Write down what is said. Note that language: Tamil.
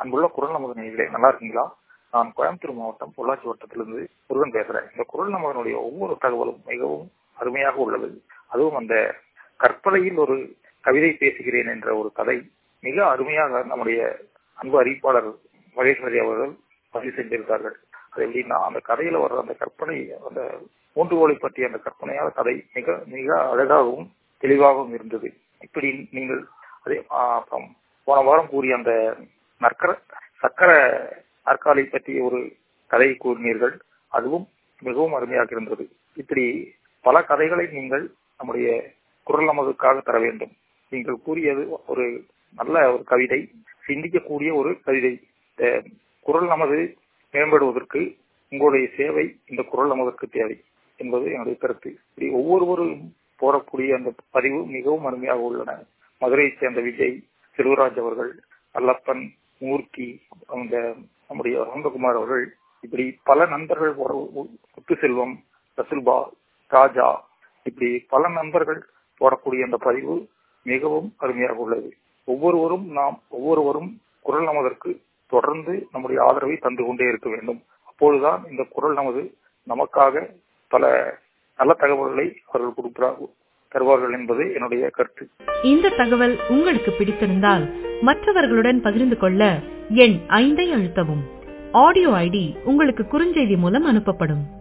அன்புள்ள குரல் நமது நேயர்களே நல்லா இருக்கீங்களா நான் கோயம்புத்தூர் மாவட்டம் பொள்ளாச்சி வட்டத்திலிருந்து முருகன் பேசுறேன் இந்த குரல் நமதனுடைய ஒவ்வொரு தகவலும் மிகவும் அருமையாக உள்ளது அதுவும் அந்த கற்பனையில் ஒரு கவிதை பேசுகிறேன் என்ற ஒரு கதை மிக அருமையாக நம்முடைய அன்பு அறிவிப்பாளர் மகேஸ்வரி அவர்கள் பதிவு செஞ்சிருக்கார்கள் அது எப்படின்னா அந்த கதையில வர்ற அந்த கற்பனை அந்த மூன்றுகோலை பற்றிய அந்த கற்பனையான கதை மிக மிக அழகாகவும் தெளிவாகவும் இருந்தது இப்படி நீங்கள் அதே அப்புறம் போன வாரம் கூறிய அந்த நற்கர சக்கர நாற்காலி பற்றிய ஒரு கதையை கூறினீர்கள் அதுவும் மிகவும் அருமையாக இருந்தது இப்படி பல கதைகளை நீங்கள் நம்முடைய குரல் நமதுக்காக தர வேண்டும் நீங்கள் கூறியது ஒரு நல்ல ஒரு கவிதை சிந்திக்கக்கூடிய ஒரு கவிதை குரல் நமது மேம்படுவதற்கு உங்களுடைய சேவை இந்த குரல் நமதற்கு தேவை என்பது என்னுடைய கருத்து இப்படி ஒவ்வொருவரும் போடக்கூடிய அந்த பதிவு மிகவும் அருமையாக உள்ளன மதுரையை சேர்ந்த விஜய் செல்வராஜ் அவர்கள் அல்லப்பன் மூர்த்தி அந்த நம்முடைய அனந்தகுமார் அவர்கள் இப்படி பல நண்பர்கள் முத்து செல்வம் ரசுல்பா ராஜா இப்படி பல நண்பர்கள் போடக்கூடிய அந்த பதிவு மிகவும் அருமையாக உள்ளது ஒவ்வொருவரும் நாம் ஒவ்வொருவரும் குரல் நமதற்கு தொடர்ந்து நம்முடைய ஆதரவை தந்து கொண்டே இருக்க வேண்டும் அப்பொழுதுதான் இந்த குரல் நமது நமக்காக பல நல்ல தகவல்களை அவர்கள் கொடுக்கிறார்கள் தருவார்கள் என்பது என்னுடைய கருத்து இந்த தகவல் உங்களுக்கு பிடித்திருந்தால் மற்றவர்களுடன் பகிர்ந்து கொள்ள எண் ஐந்தை அழுத்தவும் ஆடியோ ஐடி உங்களுக்கு குறுஞ்செய்தி மூலம் அனுப்பப்படும்